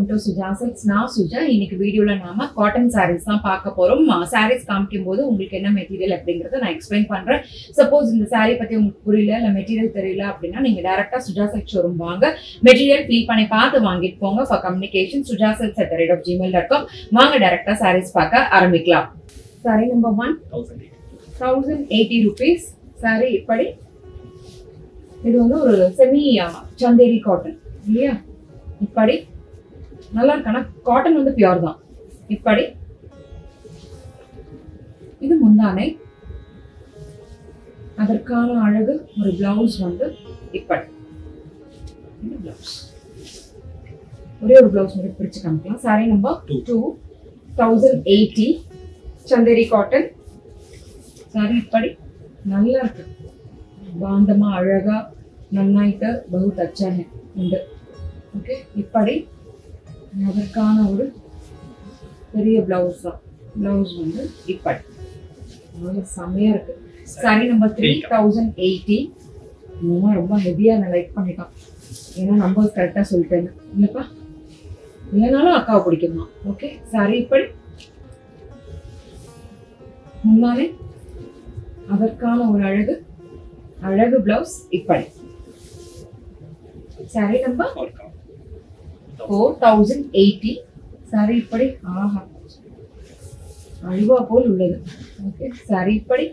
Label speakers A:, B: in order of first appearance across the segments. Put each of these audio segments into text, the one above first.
A: To Suja silks நான் சுஜா இன்னைக்கு வீடியோல நாம காட்டன் சாரீஸ் தான் பார்க்க போறோம் சாரீஸ் காமிக்கும் போது உங்களுக்கு என்ன மெட்டீரியல் அப்படிங்கறத நான் எக்ஸ்பிளைன் பண்றேன் சப்போஸ் இந்த saree பத்தி உங்களுக்கு புரியல இல்ல மெட்டீரியல் தெரியல அப்படின்னா நீங்க டேரக்டா சுஜா சில்க் ஷோரூம் வாங்க மெட்டீரியல் ஃபில் பண்ணி பார்த்து வாங்கிட்டு போங்க for communication Suja silks at rate of Gmail dot com வாங்க டேரக்டா சாரீஸ் பார்க்க ஆரம்பிக்கலாம் sari number one thousand eighty rupees sari இப்படி இது வந்து ஒரு செமி சந்தேரி காட்டன் இல்லையா இப்படி நல்லா இருக்கு ஆனா காட்டன் வந்து பியூர் தான் இப்படி இது முந்தானை அதற்கான அழகு ஒரு பிளவுஸ் வந்து இப்படி இது பிளவுஸ் ஒரே ஒரு பிளவுஸ் மட்டும் பிரிச்சு காமிக்கலாம் sari number
B: Two.
A: Two thousand eighty Chanderi cotton sari இப்படி நல்லா இருக்கு பாந்தமா அழகா நன்னாயிட்டு பகுத் அச்சா है உண்டு ஓகே இப்படி அதற்கான ஒரு பெரிய பிளவுஸ் தான் பிளவுஸ் வந்து இப்படி நல்ல செமையா இருக்கு sari number three thousand eighty ரொம்ப ரொம்ப ஹெவியா நான் லைக் பண்ணிட்டான் ஏன்னா நம்பர் கரெக்டா சொல்லிட்டேன் இல்லப்பா இல்லைனாலும் அக்காவை பிடிக்குமா ஓகே சாரி இப்படி முன்னாலே அதற்கான ஒரு அழகு அழகு பிளவுஸ் இப்படி sari number four thousand eighty sari இப்படி ஆஹா அழுவா போல் உள்ளது ஓகே சாரி இப்படி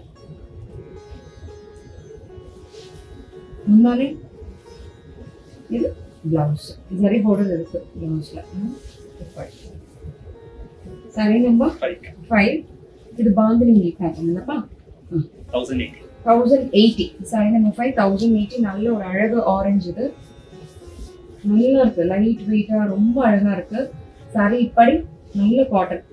A: முன்னாலே இது பிளவுஸ் சரி போர்டர் இருக்கு பிளவுஸ்ல இப்படி சாரி நம்பர் ஃபைவ் இது பாந்தினி பேட்டர்ன் இல்லப்பா thousand eighty sari number five thousand eighty நல்ல ஒரு அழகு ஆரஞ்சு இது நல்லா இருக்கு லைட் வெயிட்டா ரொம்ப அழகா இருக்கு சாரி இப்படி நல்ல காட்டன்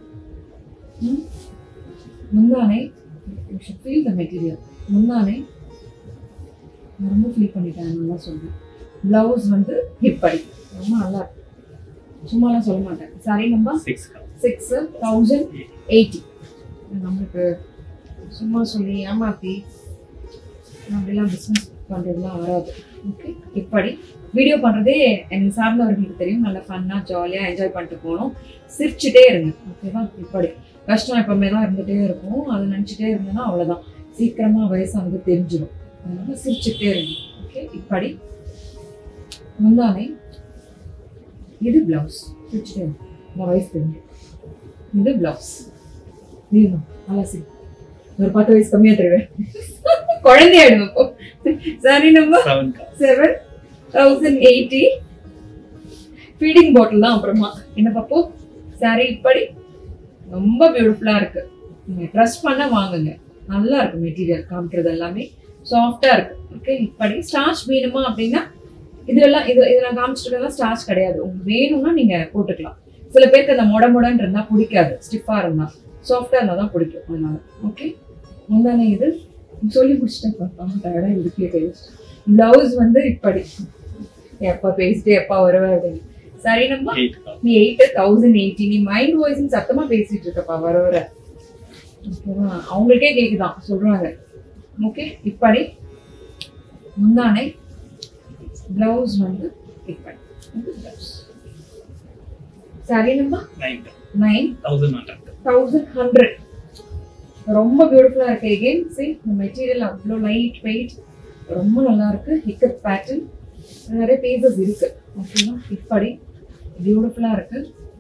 A: முந்தானை ஃபீல் த மெட்டீரியல் முந்தானை நான் ரொம்ப ஃபீல் பண்ணிட்டேன் நல்லா சொல்றேன் பிளவுஸ் வந்து இப்படி ரொம்ப நல்லா இருக்கு சும்மாலாம் சொல்ல மாட்டேன் sari number six thousand eighty நம்மளுக்கு சும்மா சொல்லி ஏமாத்தி அப்படிலாம் பிஸ்னஸ் பண்ணுறதுலாம் வராது ஓகே இப்படி வீடியோ பண்ணுறதே எனக்கு சார்ந்தவர்களுக்கு தெரியும் நல்லா ஃபன்னாக ஜாலியாக என்ஜாய் பண்ணிட்டு போகணும் சிரிச்சுட்டே இருங்க ஓகேவா இப்படி கஷ்டம் எப்பவுமே தான் இருந்துகிட்டே இருக்கும் அதை நினச்சிட்டே இருந்தேன்னா அவ்வளோதான் சீக்கிரமாக வயசானது தெரிஞ்சிடும் அதனால சிரிச்சுட்டே இருங்க ஓகே இப்படி முந்தானை இது பிளவுஸ் சிரிச்சுட்டே இருங்க இந்த வயசு தெரிஞ்சு இது பிளவுஸ் நீங்க நல்லா சரி ஒரு பத்து வயசு கம்மியா தருவேன் குழந்தையாயிடும் அப்போ sari number seven thousand eighty feeding bottle தான் அப்புறமா என்ன பாப்போ சாரி இப்படி ரொம்ப பியூட்டிஃபுல்லா இருக்கு நீங்க ட்ரஸ்ட் பண்ண வாங்குங்க நல்லா இருக்கு மெட்டீரியல் காமிக்கிறது எல்லாமே சாஃப்டா இருக்கு ஓகே இப்படி ஸ்டார்ச் வேணுமா அப்படின்னா இதெல்லாம் இது இதை நான் காமிச்சிட்டு ஸ்டார்ச் கிடையாது உங்களுக்கு வேணும்னா நீங்க போட்டுக்கலாம் சில பேருக்கு அந்த மொட மொடன்னு இருந்தா பிடிக்காது ஸ்டிஃபா இருந்தா சாஃப்டா இருந்தா தான் பிடிக்கும் அதனால ஓகே முந்தானே இது சொல்லி முடிச்சிட்டேன் பாப்பா டயர்டா இதுக்கே பேஸ்ட் பிளவுஸ் வந்து இப்படி எப்ப பேசிட்டு எப்ப வருவ அப்படின்னு சரி நம்ம நீ எயிட் தௌசண்ட் எயிட்டி நீ மைண்ட் வாய்ஸ் சத்தமா பேசிட்டு இருக்கப்பா வர வர ஓகேவா அவங்களுக்கே கேக்குதான் சொல்றாங்க ஓகே இப்படி முந்தானை பிளவுஸ் வந்து இப்படி பிளவுஸ் சரி நம்ம நைன் தௌசண்ட் ஹண்ட்ரட் ரொம்ப பியூட்டிஃபுல்லா இருக்கு எகெயின் சி இந்த மெட்டீரியல் அவ்வளோ லைட் வெயிட் ரொம்ப நல்லா இருக்கு ஹிக்கப் பேட்டர்ன் நிறைய பேசஸ் இருக்கு ஓகேவா இப்படி பியூட்டிஃபுல்லா இருக்கு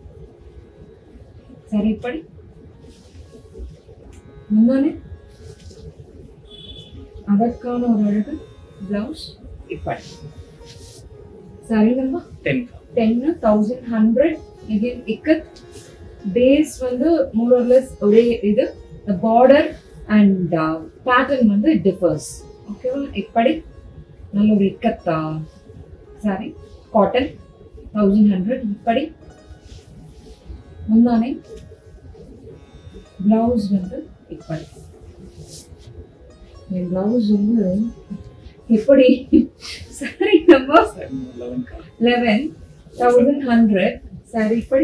A: சரி இப்படி முன்னானே அதற்கான ஒரு அழகு பிளவுஸ் இப்படி சரி நம்ம ten thousand hundred again ikat base வந்து மோரர்லெஸ் ஒரே இது பார்டர் அண்ட் பேட்டர்ன் வந்து டிஃபர்ஸ் ஓகேவா இப்படி நல்ல ஒரு இக்கத்தா சாரி காட்டன் தௌசண்ட் ஹண்ட்ரட் இப்படி முந்தானை பிளவுஸ் வந்து இப்படி என் பிளவுஸ் வந்து எப்படி sari number eleven thousand hundred sari இப்படி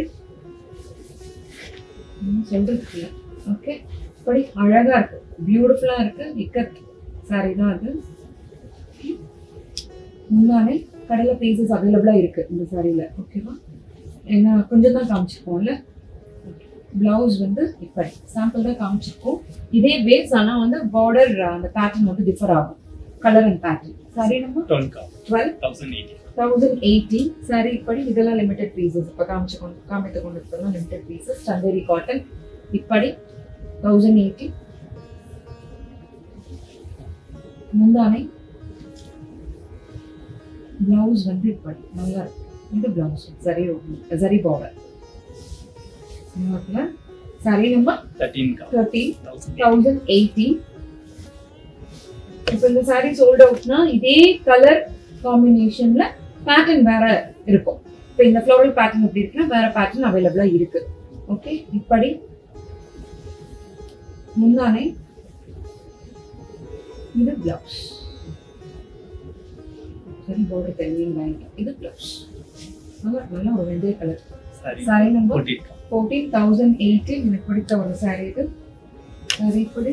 A: சொல்றதுக்கு ஓகே இப்படி அழகா இருக்கு பியூட்டிஃபுல்லா இருக்கு இக்கத் சாரி தான் அது முந்தானே கடையில பீசஸ் அவைலபிளா இருக்கு இந்த சாரியில ஓகேவா ஏன்னா கொஞ்சம் தான் காமிச்சிருக்கோம்ல பிளவுஸ் வந்து இப்படி சாம்பிள் தான் காமிச்சிருக்கோம் இதே பேஸ் ஆனால் வந்து பார்டர் அந்த பேட்டர்ன் வந்து டிஃபர் ஆகும் கலர் அண்ட் பேட்டர்ன் சாரி நம்ம
B: டுவெல் கா
A: twelve
B: thousand eighty
A: thousand eighty sari இப்படி இதெல்லாம் லிமிடெட் பீசஸ் இப்போ காமிச்சு கொண்டு காமித்து கொண்டு இருக்கிறதெல்லாம் லிமிடெட் பீசஸ் சந்தேரி காட்டன் இப்படி தௌசண்ட் எயிட்டி முந்தானை பிளவுஸ் வந்து இப்படி நல்லா இருக்கு இது பிளவுஸ் சரி சரி பார்டர் சரி நம்பர்
B: தேர்ட்டீன் கா
A: தேர்ட்டீன்
B: தௌசண்ட்
A: தௌசண்ட் எயிட்டி இப்போ இந்த சாரி சோல்ட் அவுட்னா இதே கலர் காம்பினேஷன்ல பேட்டர்ன் வேற இருக்கும் இப்போ இந்த ஃப்ளோரல் பேட்டர்ன் எப்படி இருக்குன்னா வேற பேட்டர்ன் அவைலபிளா இருக்கு ஓகே இப்படி முந்தானை இது பிளவுஸ் சரி பார்டர் தெரியும் வாங்கிட்டோம் இது பிளவுஸ் நல்லா நல்லா ஒரு வெந்தய colour
B: sari
A: sari number
B: fourteen கா
A: ஃபோர்டீன் தௌசண்ட் எயிட்டீன் எனக்கு பிடித்த ஒரு சாரி இது சாரி இப்படி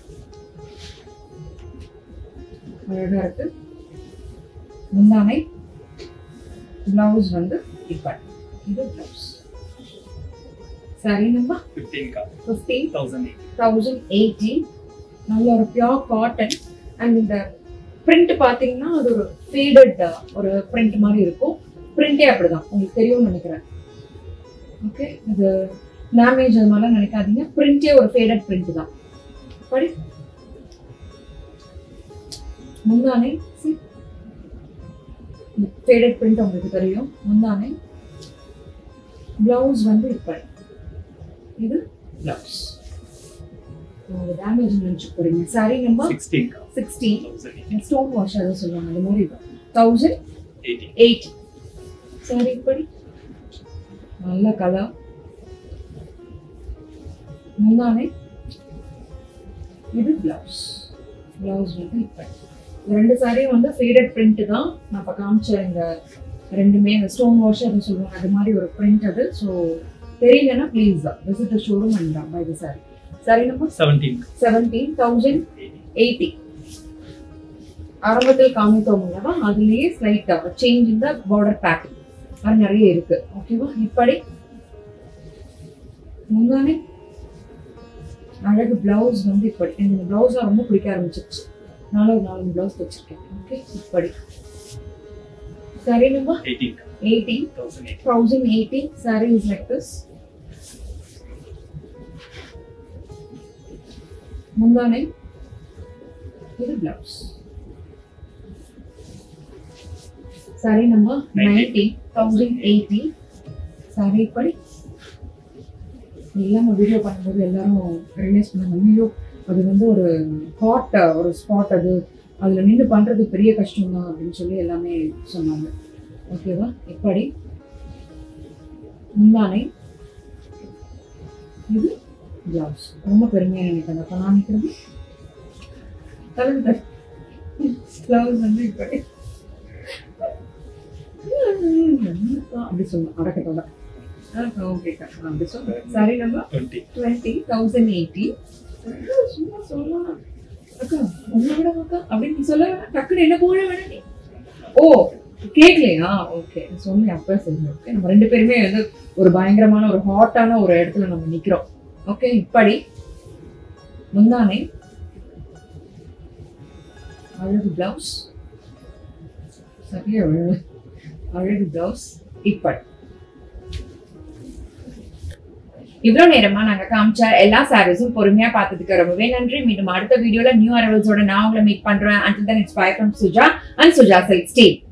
A: அழகா இருக்கு முந்தானை பிளவுஸ் வந்து இப்படி இது பிளவுஸ் சாரி நம்பர்
B: ஃபிஃப்டீன் கா
A: fifteen
B: thousand eighty
A: thousand eighteen நல்ல ஒரு பியோர் காட்டன் அண்ட் இந்த பிரிண்ட் பார்த்தீங்கன்னா அது ஒரு ஃபேடட் ஒரு பிரிண்ட் மாதிரி இருக்கும் பிரிண்டே அப்படிதான் உங்களுக்கு தெரியும்னு நினைக்கிறேன் ஓகே இது டேமேஜ் அது மாதிரிலாம் நினைக்காதீங்க பிரிண்டே ஒரு ஃபேடட் பிரிண்ட் தான் படி முந்தானை ஃபேடட் பிரிண்ட் உங்களுக்கு தெரியும் முந்தானை பிளவுஸ் வந்து இப்படி இது பிளவுஸ் உங்க டேமேஜ் நினச்சி போறீங்க சாரி நம்பர்
B: சிக்ஸ்டீன் கா
A: sixteen
B: thousand eighty
A: stone wash அதை சொல்லுவாங்க அந்த மாதிரி தௌசண்ட்
B: எயிட்டி
A: எயிட் சாரி இப்படி நல்ல கலர் முந்தானை இது பிளவுஸ் பிளவுஸ் வந்து இப்படி இந்த ரெண்டு சாரியும் வந்து ஃபேடட் பிரிண்ட் தான் நான் இப்போ காமிச்ச இந்த ரெண்டுமே இந்த ஸ்டோன் வாஷ் அது சொல்லுவாங்க அது மாதிரி ஒரு பிரிண்ட் அது ஸோ தெரியலன்னா please visit showroom and buy the sari sari number
B: seventeen
A: seventeen thousand
B: eighty
A: eighty ஆரம்பத்தில் காமித்தோம் அல்லவா அதுலேயே ஸ்லைட் சேஞ்ச் இந்த பார்டர் பேட்டர்ன் அது நிறைய இருக்கு ஓகேவா இப்படி முந்தானே அழகு பிளவுஸ் வந்து இப்படி எனக்கு இந்த பிளவுஸ் ரொம்ப பிடிக்க ஆரம்பிச்சிருச்சு நானும் ஒரு நாலு பிளவுஸ் வச்சிருக்கேன் ஓகே இப்படி சரி நம்ம
B: எயிட்டீன் கா
A: eighty
B: thousand eighty
A: thousand eighty sari is like this முந்தானை இது blouse sari number ninety thousand eighty sari இப்படி எல்லாம் வீடியோ பண்ணும்போது எல்லாரும் ரியலைஸ் பண்ணாங்க ஐயோ அது வந்து ஒரு ஹாட் ஒரு ஸ்பாட் அது அதில் நின்று பண்ணுறது பெரிய கஷ்டம் தான் அப்படின்னு சொல்லி எல்லாமே சொன்னாங்க ஓகேவா இப்படி முந்தானை இது பிளவுஸ் ரொம்ப பெருமையாக நினைக்கிறேன் அப்போ நான் நினைக்கிறது தலைவர் பிளவுஸ் வந்து இப்படி அப்படி சொல்லணும் அடக்கத்தோட ஓகே அப்படி சொல்லணும் சரி நம்ம
B: டுவெண்ட்டி
A: டுவெண்ட்டி தௌசண்ட் எயிட்டி சும்மா சொல்லலாம் அக்கா உங்களை விட அக்கா அப்படின்னு நீ சொல்ல வேணாம். டக்குனு என்ன போட வேணாம் நீ ஓ கேட்கலையா ஓகே சொல்லி அப்போ சரி ஓகே நம்ம ரெண்டு பேருமே வந்து ஒரு பயங்கரமான ஒரு ஹாட்டான ஒரு இடத்துல நம்ம நிக்கிறோம் ஓகே இப்படி முந்தானை அழகு பிளவுஸ் சரியா அழகு அழகு பிளவுஸ் இப்படி இவ்வளவு நேரமா நாங்க காமிச்ச எல்லா சாரீஸும் பொறுமையா பார்த்ததுக்கு ரொம்பவே நன்றி மீண்டும் அடுத்த வீடியோல நியூ அரைவல்ஸோட நான் உங்களை மீட் பண்றேன் until then it's bye from Suja and Suja silk steel